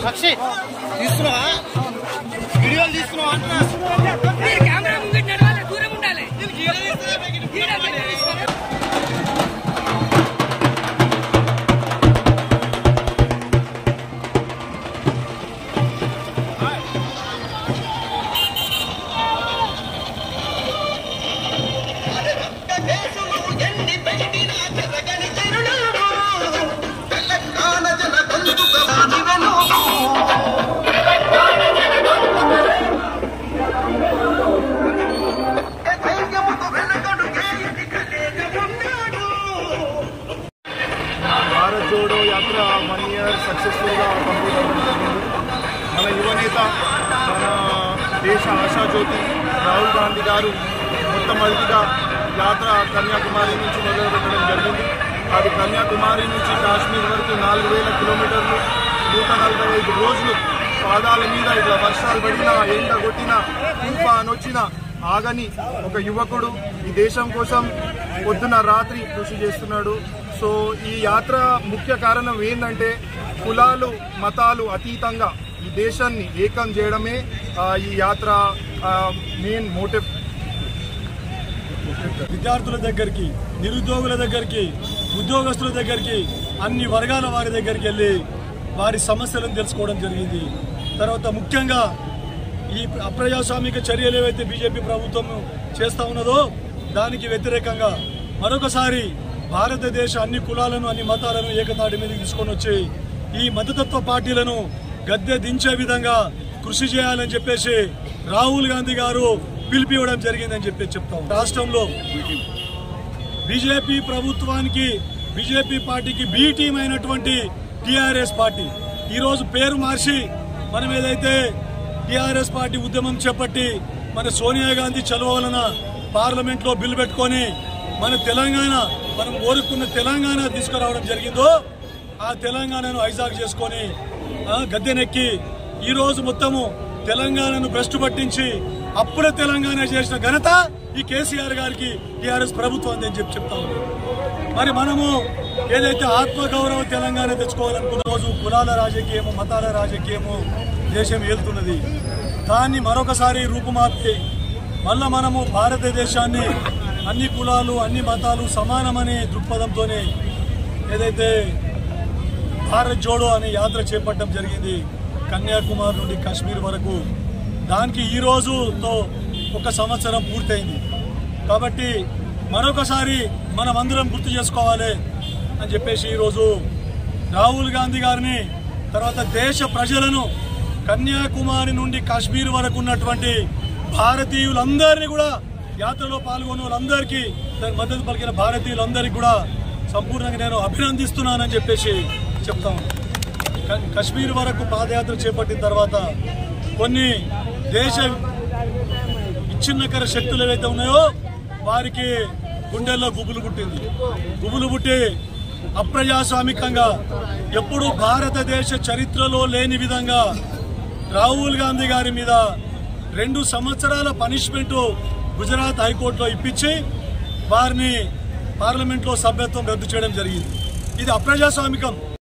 సాక్షి తీస్తున్నావా వీడియోలు తీస్తున్నావా అంటున్నా మీరు కెమెరా ముంగట నడవాలి దూరం ఉండాలి ఈడ దగ్గర తీసుకోరా. భారత్ జోడో యాత్ర వన్ ఇయర్ సక్సెస్ఫుల్గా కంప్లీట్ అవ్వడం జరిగింది మన యువనేత మన దేశ ఆశాజ్యోతి రాహుల్ గాంధీ గారు మొట్టమొదటిగా యాత్ర కన్యాకుమారి నుంచి మొదలు పెట్టడం జరిగింది అది కన్యాకుమారి నుంచి కాశ్మీర్ వరకు నాలుగు వేల కిలోమీటర్లు నూట నలభై ఐదు రోజులు పాదాల మీద ఇట్లా వర్షాలు పడినా ఎండ కొట్టినా తుఫాన్ వచ్చినా ఆగని ఒక యువకుడు ఈ దేశం కోసం పొద్దున రాత్రి కృషి చేస్తున్నాడు సో ఈ యాత్ర ముఖ్య కారణం ఏంటంటే కులాలు మతాలు అతీతంగా ఈ దేశాన్ని ఏకం చేయడమే ఆ, ఈ యాత్ర మెయిన్ మోటివ్ విద్యార్థుల దగ్గరికి నిరుద్యోగుల దగ్గరికి ఉద్యోగస్తుల దగ్గరికి అన్ని వర్గాల వారి దగ్గరికి వెళ్ళి వారి సమస్యలను తెలుసుకోవడం జరిగింది తర్వాత ముఖ్యంగా ఈ అప్రజాస్వామిక చర్యలు ఏవైతే బీజేపీ ప్రభుత్వం చేస్తా ఉన్నదో దానికి వ్యతిరేకంగా మరొకసారి భారతదేశ అన్ని కులాలను అన్ని మతాలను ఏకతాటి మీదకి తీసుకొని వచ్చి ఈ మతతత్వ పార్టీలను గద్దె దించే విధంగా కృషి చేయాలని చెప్పేసి రాహుల్ గాంధీ గారు పిలిపివ్వడం జరిగిందని చెప్పి చెప్తాం రాష్ట్రంలో బీజేపీ ప్రభుత్వానికి బీజేపీ పార్టీకి బి టీం అయినటువంటి టిఆర్ఎస్ పార్టీ ఈ రోజు పేరు మార్చి మనం ఏదైతే టిఆర్ఎస్ పార్టీ ఉద్యమం చేపట్టి మన సోనియా గాంధీ చలువ వలన పార్లమెంట్ లో బిల్లు పెట్టుకొని మన తెలంగాణ మనం కోరుకున్న తెలంగాణ తీసుకురావడం జరిగిందో ఆ తెలంగాణను హైజాక్ చేసుకొని ఆ, గద్దెనెక్కి ఈ రోజు మొత్తము తెలంగాణను భ్రష్టు పట్టించి అప్పుడే తెలంగాణ చేసిన ఘనత ఈ కేసీఆర్ గారికి టీఆర్ఎస్ ప్రభుత్వం అని చెప్పి చెప్తా ఉంది మరి మనము ఏదైతే ఆత్మగౌరవ తెలంగాణ తెచ్చుకోవాలనుకున్న రోజు కులాల రాజకీయము మతాల రాజకీయము దేశం ఏలుతున్నది దాన్ని మరొకసారి రూపుమార్చి మళ్ళా మనము భారతదేశాన్ని అన్ని కులాలు అన్ని మతాలు సమానమనే దృక్పథంతోనే ఏదైతే భారత్ జోడో అనే యాత్ర చేపట్టడం జరిగింది కన్యాకుమారి నుండి కాశ్మీర్ వరకు దానికి ఈ రోజుతో ఒక సంవత్సరం పూర్తయింది కాబట్టి మరొకసారి మనం అందరం గుర్తు చేసుకోవాలి అని చెప్పేసి ఈరోజు రాహుల్ గాంధీ గారిని తర్వాత దేశ ప్రజలను కన్యాకుమారి నుండి కాశ్మీర్ వరకు ఉన్నటువంటి భారతీయులందరినీ కూడా యాత్రలో పాల్గొన్న వాళ్ళందరికీ దానికి మద్దతు పలికిన భారతీయులందరికీ కూడా సంపూర్ణంగా నేను అభినందిస్తున్నానని చెప్పేసి చెప్తాను క- కశ్మీర్ వరకు పాదయాత్ర చేపట్టిన తర్వాత కొన్ని దేశ విచ్ఛిన్నకర శక్తులు ఏవైతే ఉన్నాయో వారికి గుండెల్లో గుబులు పుట్టింది గుబులు పుట్టి అప్రజాస్వామికంగా ఎప్పుడు భారతదేశ చరిత్రలో లేని విధంగా రాహుల్ గాంధీ గారి మీద రెండు సంవత్సరాల పనిష్మెంట్ గుజరాత్ హైకోర్టులో ఇప్పించి వారిని పార్లమెంట్లో సభ్యత్వం రద్దు చేయడం జరిగింది ఇది అప్రజాస్వామికం